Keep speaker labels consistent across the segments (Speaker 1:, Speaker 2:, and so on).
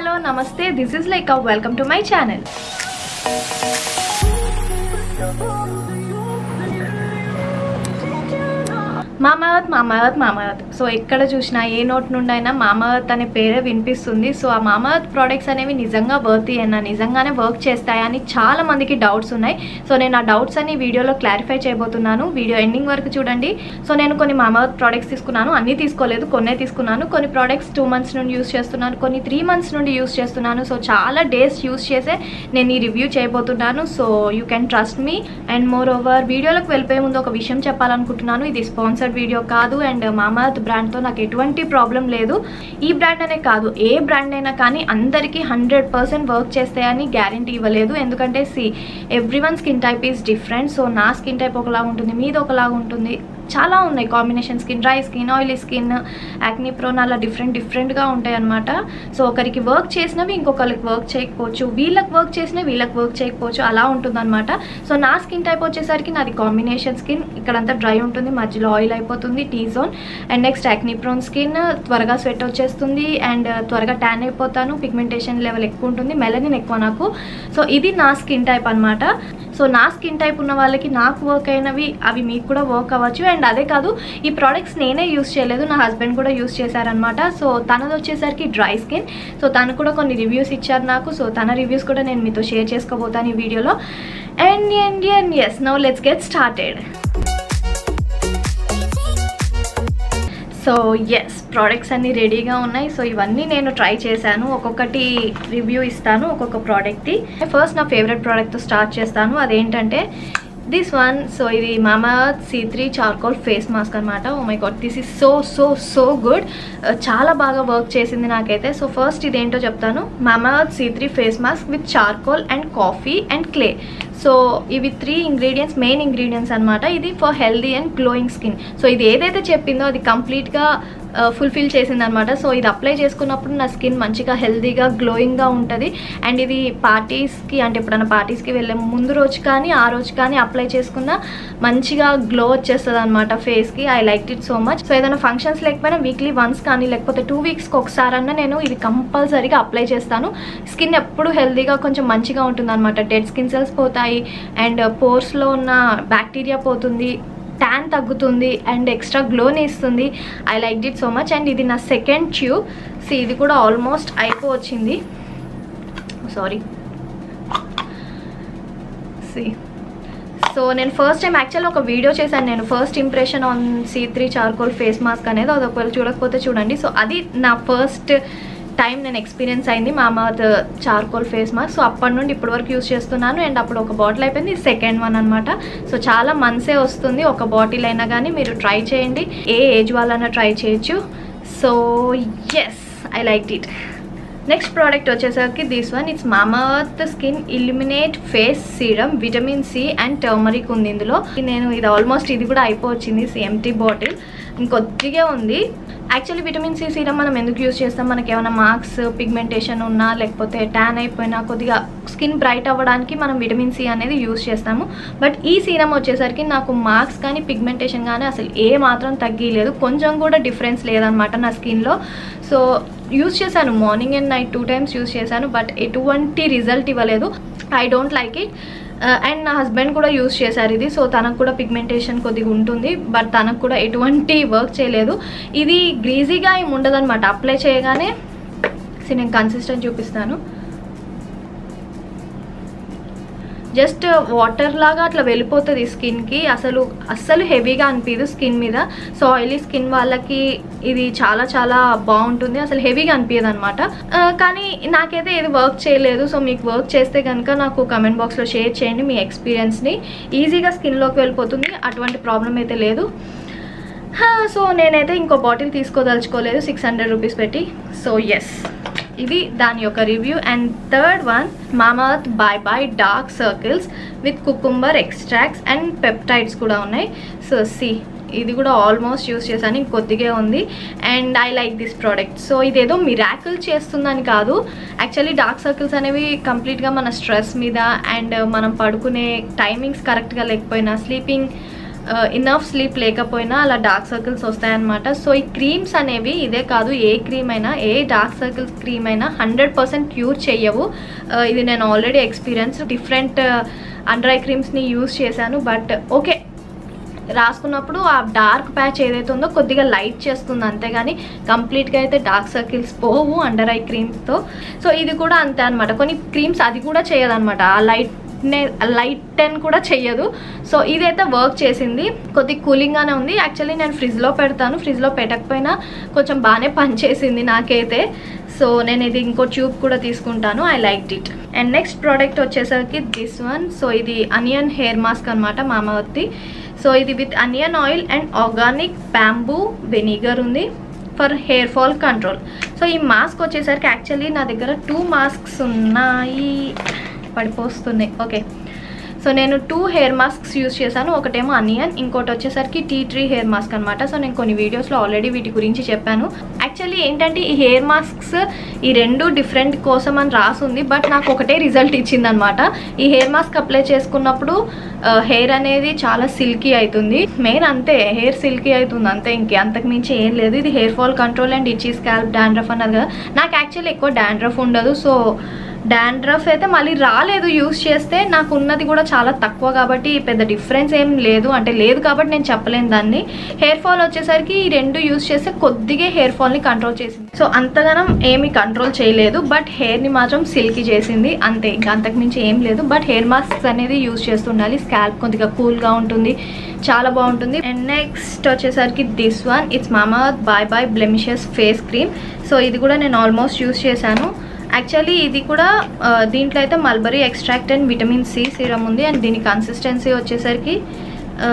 Speaker 1: hello నమస్తే this is like welcome to my channel Mamaearth Mamaearth Mamaearth so ఎక్కడ చూసినా a note నుండి అయినా మామావత్ అనే పేరే వినిపిస్తుంది సో ఆ మామావత్ ప్రోడక్ట్స్ అనేవి నిజంగా వర్త్ అయినా నిజంగానే వర్క్ చేస్తాయా అని చాలా మందికి డౌట్స్ ఉన్నాయి సో నేను ఆ డౌట్స్ అన్ని వీడియోలో క్లారిఫై చేయబోతున్నాను వీడియో ఎండింగ్ వరకు చూడండి సో నేను కొన్ని మామావత్ ప్రోడక్ట్స్ తీసుకున్నాను అన్నీ తీసుకోలేదు కొన్నే తీసుకున్నాను కొన్ని ప్రోడక్ట్స్ టూ మంత్స్ నుండి యూస్ చేస్తున్నాను కొన్ని త్రీ మంత్స్ నుండి యూస్ చేస్తున్నాను సో చాలా డేస్ యూస్ చేసే నేను ఈ రివ్యూ చేయబోతున్నాను so you can trust me and moreover వీడియోలోకి వెళ్ళిపోయే ముందు ఒక విషయం చెప్పాలనుకుంటున్నాను ఇది స్పాన్సర్డ్ వీడియో కాదు అండ్ మామాత్ బ్రాండ్తో నాకు ఎటువంటి ప్రాబ్లం లేదు ఈ బ్రాండ్ అనే కాదు ఏ బ్రాండ్ అయినా కానీ అందరికీ హండ్రెడ్ పర్సెంట్ వర్క్ చేస్తాయని గ్యారంటీ ఇవ్వలేదు ఎందుకంటే see every one skin type is different so నా స్కిన్ టైప్ ఒకలా ఉంటుంది మీది ఒకలా ఉంటుంది చాలా ఉన్నాయి combination skin dry skin oily skin acne prone అలా డిఫరెంట్ డిఫరెంట్గా ఉంటాయి అనమాట సో ఒకరికి వర్క్ చేసినవి ఇంకొకరికి వర్క్ చేయకపోవచ్చు వీళ్ళకి వర్క్ చేసిన వీళ్ళకి వర్క్ చేయకపోవచ్చు అలా ఉంటుందన్నమాట సో నా స్కిన్ టైప్ వచ్చేసరికి నాది కాంబినేషన్ స్కిన్ ఇక్కడంతా డ్రై ఉంటుంది మధ్యలో ఆయిల్ అయిపోతుంది T zone and next acne prone skin త్వరగా స్వెట్ వచ్చేస్తుంది అండ్ త్వరగా ట్యాన్ అయిపోతాను పిగ్మెంటేషన్ లెవెల్ ఎక్కువ ఉంటుంది మెలనిన్ ఎక్కువ నాకు సో ఇది నా స్కిన్ టైప్ అనమాట సో నా స్కిన్ టైప్ ఉన్న వాళ్ళకి నాకు వర్క్ అయినవి అవి మీకు కూడా వర్క్ అవ్వచ్చు అండ్ అదే కాదు ఈ ప్రోడక్ట్స్ నేనే యూస్ చేయలేదు నా హస్బెండ్ కూడా యూస్ చేశారనమాట సో తనది వచ్చేసరికి డ్రై స్కిన్ సో తను కూడా కొన్ని రివ్యూస్ ఇచ్చారు నాకు సో తన రివ్యూస్ కూడా నేను మీతో షేర్ చేసుకోబోతాను ఈ వీడియోలో and and and yes now let's get started so yes products అన్నీ రెడీగా ఉన్నాయి సో ఇవన్నీ నేను ట్రై చేశాను ఒక్కొక్కటి రివ్యూ ఇస్తాను ఒక్కొక్క ప్రోడక్ట్ది ఫస్ట్ నా ఫేవరెట్ ప్రోడక్ట్తో స్టార్ట్ చేస్తాను అదేంటంటే దిస్ వన్ సో ఇది Mama C three charcoal face mask అనమాట oh my god this is so so so good చాలా బాగా వర్క్ చేసింది నాకైతే సో ఫస్ట్ ఇదేంటో చెప్తాను Mama C three face mask with charcoal and coffee and clay so ఇవి three ingredients main ingredients అనమాట ఇది for healthy and glowing skin so ఇది ఏదైతే చెప్పిందో అది కంప్లీట్గా ఫుల్ఫిల్ చేసింది అనమాట సో ఇది అప్లై చేసుకున్నప్పుడు నా స్కిన్ మంచిగా హెల్దీగా గ్లోయింగ్గా ఉంటుంది అండ్ ఇది పార్టీస్కి అంటే ఎప్పుడైనా పార్టీస్కి వెళ్ళే ముందు రోజు కానీ ఆ రోజు కానీ అప్లై చేసుకున్న మంచిగా గ్లో వచ్చేస్తుంది అనమాట ఫేస్కి I like it so much so ఏదైనా ఫంక్షన్స్ లేకపోయినా వీక్లీ వన్స్ కానీ లేకపోతే టూ వీక్స్కి ఒకసారన్నా నేను ఇది కంపల్సరీగా అప్లై చేస్తాను స్కిన్ ఎప్పుడు హెల్దీగా కొంచెం మంచిగా ఉంటుంది అనమాట డెడ్ స్కిన్ సెల్స్ పోతాయి అండ్ పోర్స్లో ఉన్న బ్యాక్టీరియా పోతుంది ట్యాన్ తగ్గుతుంది అండ్ ఎక్స్ట్రా గ్లోని ఇస్తుంది I like it so much and ఇది నా సెకండ్ ట్యూబ్ సో ఇది కూడా ఆల్మోస్ట్ అయిపోవచ్చింది సారీ సి సో నేను ఫస్ట్ టైం యాక్చువల్ ఒక వీడియో చేశాను నేను first impression on C three charcoal face mask అనేది అది ఒకవేళ చూడకపోతే చూడండి సో అది నా ఫస్ట్ టైం నేను ఎక్స్పీరియన్స్ అయింది Mamaearth charcoal face mask so అప్పటి నుండి ఇప్పటి వరకు యూస్ చేస్తున్నాను అండ్ అప్పుడు ఒక బాటిల్ అయిపోయింది సెకండ్ వన్ అనమాట సో చాలా మంత్సే వస్తుంది ఒక బాటిల్ అయినా కానీ మీరు ట్రై చేయండి ఏ ఏజ్ వాళ్ళైనా ట్రై చేయొచ్చు so yes I like it next product వచ్చేసరికి this one it's Mamaearth skin illuminate face serum vitamin C and turmeric ఉంది ఇందులో నేను ఇది ఆల్మోస్ట్ ఇది కూడా అయిపోవచ్చింది ఎంటీ బాటిల్ ఇంకొద్దిగా ఉంది యాక్చువల్లీ విటమిన్ సి సీరం మనం ఎందుకు యూస్ చేస్తాం మనకి ఏమైనా మార్క్స్ పిగ్మెంటేషన్ ఉన్నా లేకపోతే ట్యాన్ అయిపోయినా కొద్దిగా స్కిన్ బ్రైట్ అవ్వడానికి మనం విటమిన్ సి అనేది యూస్ చేస్తాము బట్ ఈ సీరం వచ్చేసరికి నాకు మార్క్స్ కానీ పిగ్మెంటేషన్ కానీ అసలు ఏ మాత్రం తగ్గిలేదు కొంచెం కూడా డిఫరెన్స్ లేదనమాట నా స్కిన్లో సో యూస్ చేశాను morning and night two times use చేశాను బట్ ఎటువంటి రిజల్ట్ ఇవ్వలేదు I don't like it and నా హస్బెండ్ కూడా యూస్ చేశారు ఇది సో తనకు కూడా పిగ్మెంటేషన్ కొద్దిగా ఉంటుంది బట్ తనకు కూడా ఎటువంటి వర్క్ చేయలేదు ఇది గ్రీజీగా ఏమి ఉండదన్నమాట అప్లై చేయగానే సో నేను కన్సిస్టెంట్ చూపిస్తాను జస్ట్ వాటర్ లాగా అట్లా వెళ్ళిపోతుంది స్కిన్కి అసలు అస్సలు హెవీగా అనిపించదు స్కిన్ మీద సో ఆయిలీ స్కిన్ వాళ్ళకి ఇది చాలా చాలా బాగుంటుంది అసలు హెవీగా అనిపించదు అనమాట కానీ నాకైతే ఇది వర్క్ చేయలేదు సో మీకు వర్క్ చేస్తే కనుక నాకు కమెంట్ బాక్స్లో షేర్ చేయండి మీ ఎక్స్పీరియన్స్ని ఈజీగా స్కిన్లోకి వెళ్ళిపోతుంది అటువంటి ప్రాబ్లం అయితే లేదు సో నేనైతే ఇంకో బాటిల్ తీసుకోదలుచుకోలేదు సిక్స్ హండ్రెడ్ రూపీస్ పెట్టి సో ఎస్ ఇది దాని యొక్క review and third one Mamaearth bye bye dark circles with cucumber extracts and peptides కూడా ఉన్నాయి సో సి ఇది కూడా ఆల్మోస్ట్ యూస్ చేశాను ఇంకొద్దిగే ఉంది and I like this product so ఇదేదో మిరాకిల్ చేస్తుందని కాదు యాక్చువల్లీ డార్క్ సర్కిల్స్ అనేవి కంప్లీట్గా మన స్ట్రెస్ మీద అండ్ మనం పడుకునే టైమింగ్స్ కరెక్ట్గా లేకపోయినా స్లీపింగ్ ఇన్నఫ్ స్లీప్ లేకపోయినా అలా డార్క్ సర్కిల్స్ వస్తాయన్నమాట సో ఈ క్రీమ్స్ అనేవి ఇదే కాదు ఏ క్రీమ్ అయినా ఏ డార్క్ సర్కిల్స్ క్రీమ్ అయినా హండ్రెడ్ పర్సెంట్ క్యూర్ చెయ్యవు ఆ, ఇది నేను already experience different under eye క్రీమ్స్ని యూస్ చేశాను బట్ ఓకే రాసుకున్నప్పుడు ఆ డార్క్ ప్యాచ్ ఏదైతే ఉందో కొద్దిగా లైట్ చేస్తుంది అంతేగాని కంప్లీట్గా అయితే డార్క్ సర్కిల్స్ పోవు అండర్ ఐ క్రీమ్స్తో సో ఇది కూడా అంతే అనమాట కొన్ని క్రీమ్స్ అది కూడా చేయదన్నమాట ఆ లైట్ లైట్ టెన్ కూడా చెయ్యదు సో ఇదైతే వర్క్ చేసింది కొద్ది కూలింగ్గానే ఉంది యాక్చువల్లీ నేను ఫ్రిడ్జ్లో పెడతాను ఫ్రిడ్జ్లో పెట్టకపోయినా కొంచెం బాగానే పనిచేసింది నాకైతే సో నేను ఇది ఇంకో ట్యూబ్ కూడా తీసుకుంటాను I like it and next product వచ్చేసరికి దిస్ వన్ సో ఇది అనియన్ హెయిర్ మాస్క్ అనమాట మామవర్తి సో ఇది with onion oil and organic bamboo vinegar ఉంది for hair fall control so ఈ మాస్క్ వచ్చేసరికి యాక్చువల్లీ నా దగ్గర టూ మాస్క్స్ ఉన్నాయి పడిపోస్తున్నాయి ఓకే సో నేను టూ హెయిర్ మాస్క్స్ యూస్ చేశాను ఒకటేమో అనియన్ ఇంకోటి వచ్చేసరికి టీ ట్రీ హెయిర్ మాస్క్ అనమాట సో నేను కొన్ని వీడియోస్లో ఆల్రెడీ వీటి గురించి చెప్పాను యాక్చువల్లీ ఏంటంటే ఈ హెయిర్ మాస్క్స్ ఈ రెండు డిఫరెంట్ కోసం అని రాసుంది బట్ నాకు ఒకటే రిజల్ట్ ఇచ్చిందనమాట ఈ హెయిర్ మాస్క్ అప్లై చేసుకున్నప్పుడు హెయిర్ అనేది చాలా సిల్కీ అవుతుంది మెయిన్ అంతే హెయిర్ సిల్కీ అవుతుంది అంతే ఇంకే అంతకు మించి ఏం లేదు ఇది hair fall control and itchy scalp dandruff అన్నది కదా నాకు యాక్చువల్లీ ఎక్కువ డాండ్రఫ్ ఉండదు సో డాండ్రఫ్ అయితే మళ్ళీ రాలేదు యూస్ చేస్తే నాకు ఉన్నది కూడా చాలా తక్కువ కాబట్టి పెద్ద డిఫరెన్స్ ఏం లేదు అంటే లేదు కాబట్టి నేను చెప్పలేను దాన్ని హెయిర్ ఫాల్ వచ్చేసరికి ఈ రెండు యూస్ చేస్తే కొద్దిగా హెయిర్ ఫాల్ని కంట్రోల్ చేసింది సో అంతగానం ఏమి కంట్రోల్ చేయలేదు బట్ హెయిర్ని మాత్రం సిల్కీ చేసింది అంతే ఇంకా అంతకుమించి ఏం లేదు బట్ హెయిర్ మాస్క్స్ అనేది యూస్ చేస్తుండాలి స్కాల్ప్ కొద్దిగా కూల్గా ఉంటుంది చాలా బాగుంటుంది అండ్ నెక్స్ట్ వచ్చేసరికి this one it's Mama bye bye blemishes face cream so ఇది కూడా నేను ఆల్మోస్ట్ యూస్ చేశాను యాక్చువల్లీ ఇది కూడా ఆ, దీంట్లో అయితే mulberry extract and vitamin C serum ఉంది అండ్ దీని కన్సిస్టెన్సీ వచ్చేసరికి ఆ,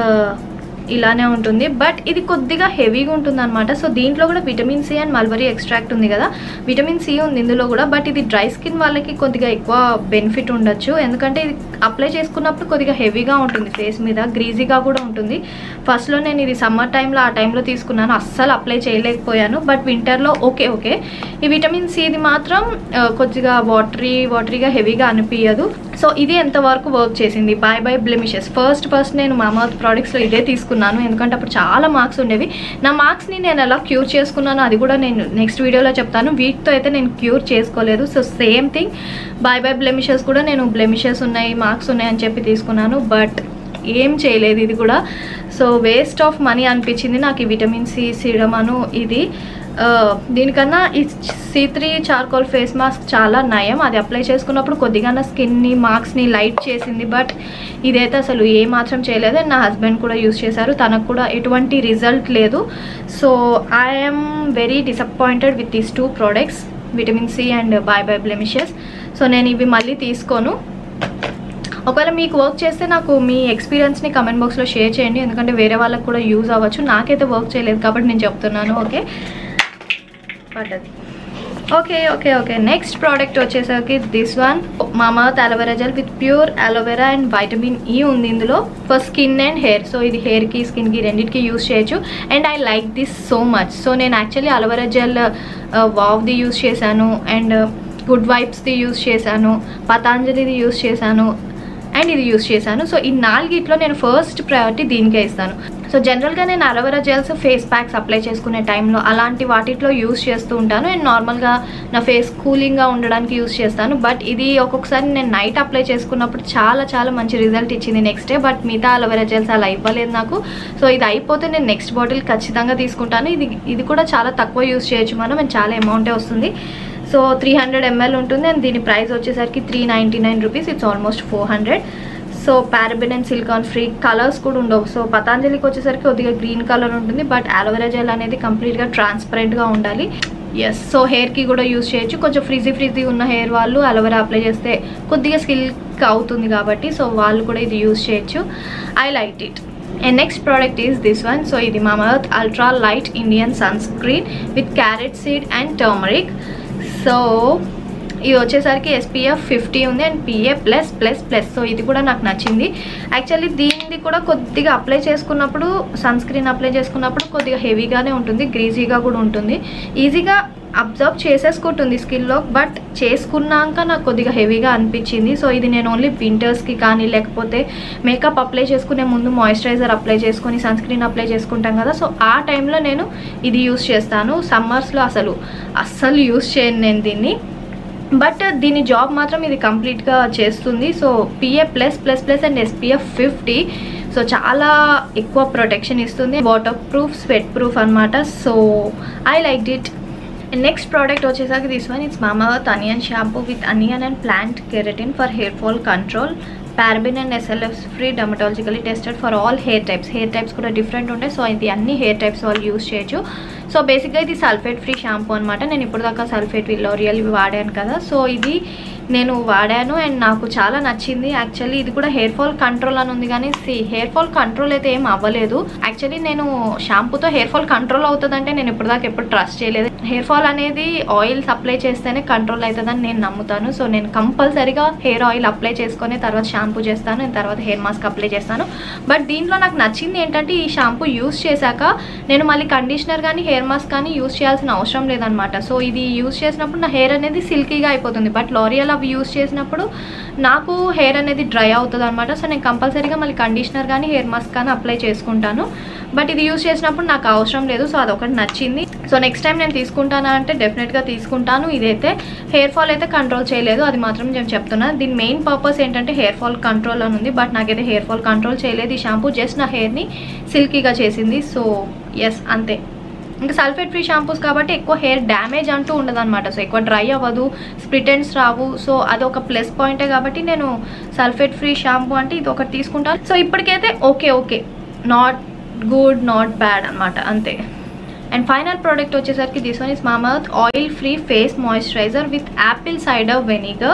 Speaker 1: ఇలానే ఉంటుంది బట్ ఇది కొద్దిగా హెవీగా ఉంటుంది అనమాట సో దీంట్లో కూడా vitamin C and mulberry extract ఉంది కదా విటమిన్ సి ఉంది ఇందులో కూడా బట్ ఇది డ్రై స్కిన్ వాళ్ళకి కొద్దిగా ఎక్కువ బెనిఫిట్ ఉండొచ్చు ఎందుకంటే ఇది అప్లై చేసుకున్నప్పుడు కొద్దిగా హెవీగా ఉంటుంది ఫేస్ మీద గ్రీజీగా కూడా ఉంటుంది ఫస్ట్లో నేను ఇది సమ్మర్ టైంలో ఆ టైంలో తీసుకున్నాను అస్సలు అప్లై చేయలేకపోయాను బట్ వింటర్లో ఓకే ఓకే ఈ విటమిన్ సిది మాత్రం ఆ, కొద్దిగా వాటరీ వాటరీగా హెవీగా అనిపించదు సో ఇది ఎంతవరకు వర్క్ చేసింది bye bye blemishes first first నేను మామర్త్ ప్రోడక్ట్స్లో ఇదే తీసుకున్నాను ఎందుకంటే అప్పుడు చాలా మార్క్స్ ఉండేవి నా మార్క్స్ని నేను ఎలా క్యూర్ చేసుకున్నానో అది కూడా నేను నెక్స్ట్ వీడియోలో చెప్తాను వీటితో అయితే నేను క్యూర్ చేసుకోలేదు so same thing bye bye blemishes కూడా నేను బ్లెమిషెస్ ఉన్నాయి మార్క్స్ ఉన్నాయి అని చెప్పి తీసుకున్నాను బట్ ఏం చేయలేదు ఇది కూడా సో వేస్ట్ ఆఫ్ మనీ అనిపించింది నాకు ఈ విటమిన్ సి సిరమ్ అను ఇది ఆ, దీనికన్నా ఈ C three charcoal face mask చాలా నయం అది అప్లై చేసుకున్నప్పుడు కొద్దిగా నా స్కిన్ని మార్క్స్ని లైట్ చేసింది బట్ ఇదైతే అసలు ఏ మాత్రం చేయలేదు అండ్ నా హస్బెండ్ కూడా యూస్ చేశారు తనకు కూడా ఎటువంటి రిజల్ట్ లేదు so I'm very disappointed with these two products vitamin C and bye bye blemishes so నేను ఇవి మళ్ళీ తీసుకోను ఒకవేళ మీకు వర్క్ చేస్తే నాకు మీ ఎక్స్పీరియన్స్ని కమెంట్ బాక్స్లో షేర్ చేయండి ఎందుకంటే వేరే వాళ్ళకి కూడా యూజ్ అవ్వచ్చు నాకైతే వర్క్ చేయలేదు కాబట్టి నేను చెప్తున్నాను ఓకే పడ్డది okay okay okay next product వచ్చేసరికి this one Mamaearth aloe vera gel with pure aloe vera and vitamin E ఉంది ఇందులో for skin and hair so ఇది హెయిర్కి స్కిన్కి రెండింటికి యూస్ చేయొచ్చు and I like this so much so నేను యాక్చువల్లీ అలోవెరా జెల్ వావ్ది యూస్ చేశాను అండ్ గుడ్ వైబ్స్ది యూస్ చేశాను పతాంజలిది యూస్ చేశాను అండ్ ఇది యూస్ చేశాను సో ఈ నాలుగిట్లో నేను ఫస్ట్ ప్రయారిటీ దీనికే ఇస్తాను సో జనరల్గా నేను aloe vera gels face packs apply చేసుకునే టైంలో అలాంటి వాటిట్లో యూస్ చేస్తూ ఉంటాను అండ్ నార్మల్గా నా ఫేస్ కూలింగ్గా ఉండడానికి యూస్ చేస్తాను బట్ ఇది ఒక్కొక్కసారి నేను నైట్ అప్లై చేసుకున్నప్పుడు చాలా చాలా మంచి రిజల్ట్ ఇచ్చింది నెక్స్ట్ డే బట్ మిగతా అలోవెరా జెల్స్ అలా ఇవ్వలేదు నాకు సో ఇది అయిపోతే నేను నెక్స్ట్ బాటిల్ ఖచ్చితంగా తీసుకుంటాను ఇది ఇది కూడా చాలా తక్కువ యూస్ చేయొచ్చు మనం అండ్ చాలా అమౌంటే వస్తుంది సో త్రీ హండ్రెడ్ ఎంఎల్ ఉంటుంది అండ్ దీని ప్రైస్ వచ్చేసరికి three ninety nine rupees it's almost four hundred so paraben and silicone free colours కూడా ఉండవు సో పతాంజలికి వచ్చేసరికి కొద్దిగా గ్రీన్ కలర్ ఉంటుంది బట్ అలోవెరా జెల్ అనేది కంప్లీట్గా ట్రాన్స్పరెంట్గా ఉండాలి ఎస్ సో హెయిర్కి కూడా యూస్ చేయొచ్చు కొంచెం ఫ్రిజీ ఫ్రిజీ ఉన్న హెయిర్ వాళ్ళు అలోవెరా అప్లై చేస్తే కొద్దిగా స్కిల్క్ అవుతుంది కాబట్టి సో వాళ్ళు కూడా ఇది యూస్ చేయొచ్చు I like it and next product is this one so ఇది Mamaearth ultra light Indian sunscreen with carrot seed and turmeric so ఇది వచ్చేసరికి ఎస్పీఎఫ్ ఫిఫ్టీ ఉంది and PA plus plus plus so ఇది కూడా నాకు నచ్చింది actually దీనిది కూడా కొద్దిగా అప్లై చేసుకున్నప్పుడు సన్ స్క్రీన్ అప్లై చేసుకున్నప్పుడు కొద్దిగా హెవీగానే ఉంటుంది గ్రీజీగా కూడా ఉంటుంది ఈజీగా అబ్జర్వ్ చేసేసుకుంటుంది స్కిన్లో బట్ చేసుకున్నాక నాకు కొద్దిగా హెవీగా అనిపించింది సో ఇది నేను ఓన్లీ వింటర్స్కి కానీ లేకపోతే మేకప్ అప్లై చేసుకునే ముందు మాయిశ్చరైజర్ అప్లై చేసుకొని సన్ స్క్రీన్ అప్లై చేసుకుంటాం కదా సో ఆ టైంలో నేను ఇది యూస్ చేస్తాను సమ్మర్స్లో అసలు అస్సలు యూస్ చేయను నేను దీన్ని బట్ దీని జాబ్ మాత్రం ఇది కంప్లీట్గా చేస్తుంది so PA plus plus plus and SPF fifty so చాలా ఎక్కువ ప్రొటెక్షన్ ఇస్తుంది వాటర్ ప్రూఫ్ స్వెట్ ప్రూఫ్ అనమాట so I like it next product వచ్చేసరికి this one it's Mamaearth onion shampoo with onion and plant keratin for hair fall control paraben and SLF free dermatologically tested for all hair types hair types కూడా different ఉంటాయి so ఇది అన్ని hair types వాళ్ళు use చేయొచ్చు so బేసిక్గా ఇది sulphate free shampoo అనమాట నేను ఇప్పుడు దాకా సల్ఫేట్ లోరియల్ వాడాను కదా సో ఇది నేను వాడాను అండ్ నాకు చాలా నచ్చింది యాక్చువల్లీ ఇది కూడా హెయిర్ ఫాల్ కంట్రోల్ అని ఉంది కానీ సి హెయిర్ ఫాల్ కంట్రోల్ అయితే ఏం అవ్వలేదు యాక్చువల్లీ నేను షాంపూతో హెయిర్ ఫాల్ కంట్రోల్ అవుతుందంటే నేను ఇప్పుడు దాకా ఎప్పుడు ట్రస్ట్ చేయలేదు హెయిర్ ఫాల్ అనేది ఆయిల్ అప్లై చేస్తేనే కంట్రోల్ అవుతుందని నేను నమ్ముతాను సో నేను కంపల్సరీగా హెయిర్ ఆయిల్ అప్లై చేసుకొని తర్వాత షాంపూ చేస్తాను and తర్వాత హెయిర్ మాస్క్ అప్లై చేస్తాను బట్ దీంట్లో నాకు నచ్చింది ఏంటంటే ఈ షాంపూ యూస్ చేశాక నేను మళ్ళీ కండిషనర్ కానీ హెయిర్ మాస్క్ కానీ యూస్ చేయాల్సిన అవసరం లేదనమాట సో ఇది యూస్ చేసినప్పుడు నా హెయిర్ అనేది సిల్కీగా అయిపోతుంది బట్ లారియల్ అవి యూస్ చేసినప్పుడు నాకు హెయిర్ అనేది డ్రై అవుతుంది అనమాట సో నేను కంపల్సరీగా మళ్ళీ కండిషనర్ కానీ హెయిర్ మాస్క్ కానీ అప్లై చేసుకుంటాను బట్ ఇది యూస్ చేసినప్పుడు నాకు అవసరం లేదు సో అదొకటి నచ్చింది సో నెక్స్ట్ టైం నేను తీసుకుంటానా అంటే డెఫినెట్గా తీసుకుంటాను ఇదైతే హెయిర్ ఫాల్ అయితే కంట్రోల్ చేయలేదు అది మాత్రం నేను చెప్తున్నా దీని మెయిన్ పర్పస్ ఏంటంటే హెయిర్ ఫాల్ కంట్రోల్ అని ఉంది బట్ నాకైతే హెయిర్ ఫాల్ కంట్రోల్ చేయలేదు ఈ షాంపూ జస్ట్ నా హెయిర్ని సిల్కీగా చేసింది సో ఎస్ అంతే ఇంకా సల్ఫేట్ ఫ్రీ షాంపూస్ కాబట్టి ఎక్కువ హెయిర్ డ్యామేజ్ అంటూ ఉండదన్నమాట సో ఎక్కువ డ్రై అవ్వదు స్ప్రిటెంట్స్ రావు సో అది ఒక ప్లస్ పాయింటే కాబట్టి నేను సల్ఫేట్ ఫ్రీ షాంపూ అంటే ఇది ఒకటి తీసుకుంటాను సో ఇప్పటికైతే okay okay not good not bad అనమాట అంతే అండ్ ఫైనల్ ప్రోడక్ట్ వచ్చేసరికి this one is Mamaearth oil free face moisturiser with apple cider vinegar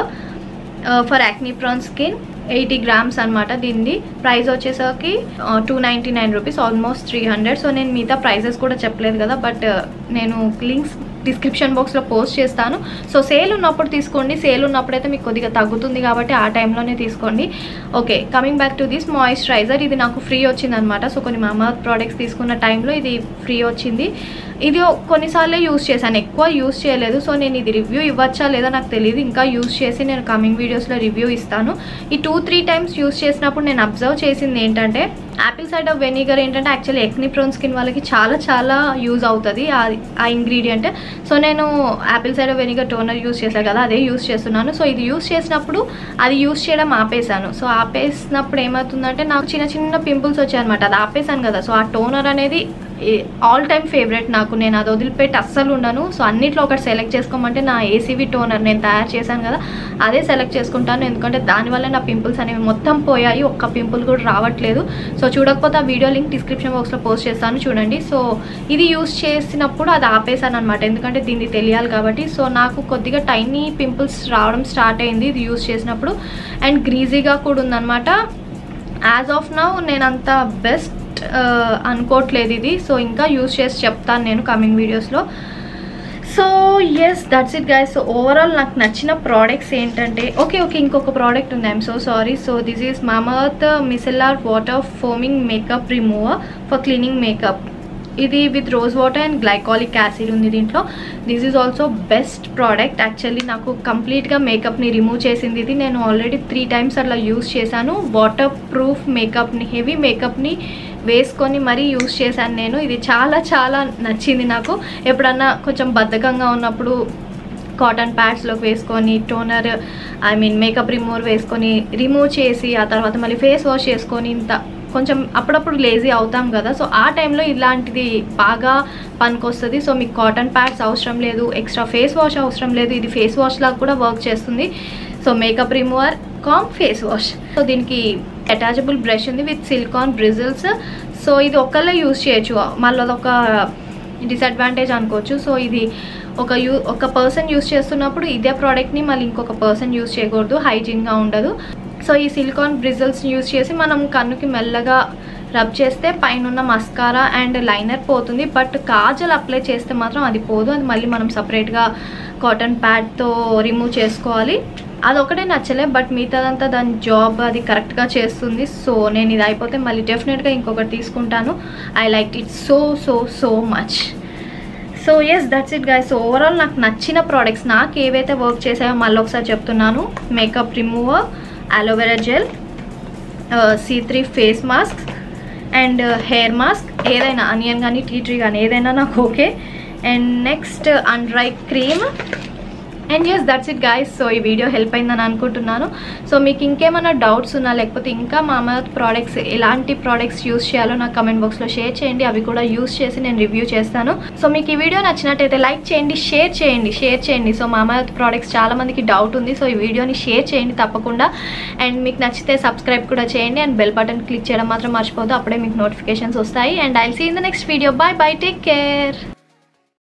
Speaker 1: for acne prone skin eighty grams అనమాట దీనిది ప్రైస్ వచ్చేసరికి two ninety nine rupees almost three hundred so నేను మిగతా prices కూడా చెప్పలేదు కదా but నేను లింక్స్ డిస్క్రిప్షన్ బాక్స్లో పోస్ట్ చేస్తాను సో సేల్ ఉన్నప్పుడు తీసుకోండి సేల్ ఉన్నప్పుడైతే మీకు కొద్దిగా తగ్గుతుంది కాబట్టి ఆ టైంలోనే తీసుకోండి okay coming back to this moisturiser ఇది నాకు ఫ్రీ వచ్చిందనమాట సో కొన్ని మామా ప్రోడక్ట్స్ తీసుకున్న టైంలో ఇది ఫ్రీ వచ్చింది ఇది కొన్నిసార్లే యూస్ చేశాను ఎక్కువ యూస్ చేయలేదు సో నేను ఇది రివ్యూ ఇవ్వచ్చా లేదా నాకు తెలియదు ఇంకా యూస్ చేసి నేను కమింగ్ వీడియోస్లో రివ్యూ ఇస్తాను ఈ టూ త్రీ టైమ్స్ యూస్ చేసినప్పుడు నేను అబ్జర్వ్ చేసింది ఏంటంటే యాపిల్ సైడర్ వెనిగర్ ఏంటంటే యాక్చువల్లీ ఎక్ని ప్రోన్ స్కిన్ వాళ్ళకి చాలా చాలా యూజ్ అవుతుంది ఆ ఇంగ్రీడియంట్ సో నేను apple cider vinegar toner use చేశాను కదా అదే యూస్ చేస్తున్నాను సో ఇది యూస్ చేసినప్పుడు అది యూస్ చేయడం ఆపేసాను సో ఆపేసినప్పుడు ఏమవుతుందంటే నాకు చిన్న చిన్న పింపుల్స్ వచ్చాయన్నమాట అది ఆపేసాను కదా సో ఆ టోనర్ అనేది ఆల్ టైమ్ ఫేవరెట్ నాకు నేను అది వదిలిపెట్టి అస్సలు ఉండను సో అన్నిట్లో ఒకటి సెలెక్ట్ చేసుకోమంటే నా ఏసీవీ టోనర్ నేను తయారు చేశాను కదా అదే సెలెక్ట్ చేసుకుంటాను ఎందుకంటే దానివల్ల నా పింపుల్స్ అనేవి మొత్తం పోయాయి ఒక్క పింపుల్ కూడా రావట్లేదు సో చూడకపోతే ఆ వీడియో లింక్ డిస్క్రిప్షన్ బాక్స్లో పోస్ట్ చేస్తాను చూడండి సో ఇది యూస్ చేసినప్పుడు అది ఆపేసాను అనమాట ఎందుకంటే దీన్ని తెలియాలి కాబట్టి సో నాకు కొద్దిగా టైనీ పింపుల్స్ రావడం స్టార్ట్ అయింది ఇది యూస్ చేసినప్పుడు అండ్ గ్రీజీగా కూడా ఉందన్నమాట యాజ్ ఆఫ్ నౌ నేను అంత బెస్ట్ అనుకోవట్లేదు ఇది సో ఇంకా యూస్ చేసి చెప్తాను నేను కమింగ్ వీడియోస్లో so yes that's it guys so overall నాకు నచ్చిన ప్రోడక్ట్స్ ఏంటంటే ఓకే ఓకే ఇంకొక ప్రోడక్ట్ ఉంది I'm so sorry so this is Mamaearth micellar water foaming makeup remover for cleaning makeup ఇది with rose water and glycolic acid ఉంది దీంట్లో this is also best product actually నాకు కంప్లీట్గా మేకప్ని remove చేసింది ఇది నేను ఆల్రెడీ త్రీ టైమ్స్ అట్లా యూస్ చేశాను వాటర్ ప్రూఫ్ మేకప్ని హెవీ మేకప్ని వేసుకొని మరీ యూస్ చేశాను నేను ఇది చాలా చాలా నచ్చింది నాకు ఎప్పుడన్నా కొంచెం బద్ధకంగా ఉన్నప్పుడు కాటన్ ప్యాడ్స్లోకి వేసుకొని toner I mean makeup remover వేసుకొని రిమూవ్ చేసి ఆ తర్వాత మళ్ళీ ఫేస్ వాష్ చేసుకొని ఇంత కొంచెం అప్పుడప్పుడు లేజీ అవుతాం కదా సో ఆ టైంలో ఇలాంటిది బాగా పనికొస్తుంది సో మీకు కాటన్ ప్యాడ్స్ అవసరం లేదు ఎక్స్ట్రా ఫేస్ వాష్ అవసరం లేదు ఇది ఫేస్ వాష్ లాగా కూడా వర్క్ చేస్తుంది so makeup remover cum face wash so దీనికి అటాచబుల్ బ్రష్ ఉంది విత్ సిలికాన్ బ్రిజిల్స్ సో ఇది ఒక్కళ్ళే యూస్ చేయొచ్చు మళ్ళీ అదొక డిసడ్వాంటేజ్ అనుకోవచ్చు సో ఇది ఒక యూ ఒక పర్సన్ యూస్ చేస్తున్నప్పుడు ఇదే ప్రోడక్ట్ని మళ్ళీ ఇంకొక పర్సన్ యూస్ చేయకూడదు హైజీన్గా ఉండదు సో ఈ సిలికాన్ బ్రిజల్స్ యూస్ చేసి మనం కన్నుకి మెల్లగా రబ్ చేస్తే పైన మస్కారా అండ్ లైనర్ పోతుంది బట్ కాజల్ అప్లై చేస్తే మాత్రం అది పోదు అది మళ్ళీ మనం సపరేట్గా కాటన్ ప్యాడ్తో రిమూవ్ చేసుకోవాలి అదొకటే నచ్చలే బట్ మిగతాదంతా దాని జాబ్ అది కరెక్ట్గా చేస్తుంది సో నేను ఇది అయిపోతే మళ్ళీ డెఫినెట్గా ఇంకొకటి తీసుకుంటాను I like it so so so much so yes that's it guys so overall నాకు నచ్చిన ప్రోడక్ట్స్ నాకు ఏవైతే వర్క్ చేసాయో మళ్ళీ ఒకసారి చెప్తున్నాను makeup remover aloe vera gel C three face mask and hair mask ఏదైనా అనియన్ కానీ టీ ట్రీ కానీ ఏదైనా నాకు okay and next under eye cream and yes that's it guys so ఈ వీడియో హెల్ప్ అయిందని అనుకుంటున్నాను సో మీకు ఇంకేమైనా డౌట్స్ ఉన్నా లేకపోతే ఇంకా మామత్ ప్రోడక్ట్స్ ఎలాంటి ప్రోడక్ట్స్ యూస్ చేయాలో నాకు కమెంట్ బాక్స్లో షేర్ చేయండి అవి కూడా యూస్ చేసి నేను రివ్యూ చేస్తాను సో మీకు ఈ వీడియో నచ్చినట్టయితే లైక్ చేయండి షేర్ చేయండి షేర్ చేయండి సో మామత్ ప్రోడక్ట్స్ చాలా మందికి డౌట్ ఉంది సో ఈ వీడియోని షేర్ చేయండి తప్పకుండా అండ్ మీకు నచ్చితే సబ్స్క్రైబ్ కూడా చేయండి అండ్ బెల్ బటన్ క్లిక్ చేయడం మాత్రం మర్చిపోదు అప్పుడే మీకు నోటిఫికేషన్స్ వస్తాయి and I'll see in the next video bye bye take care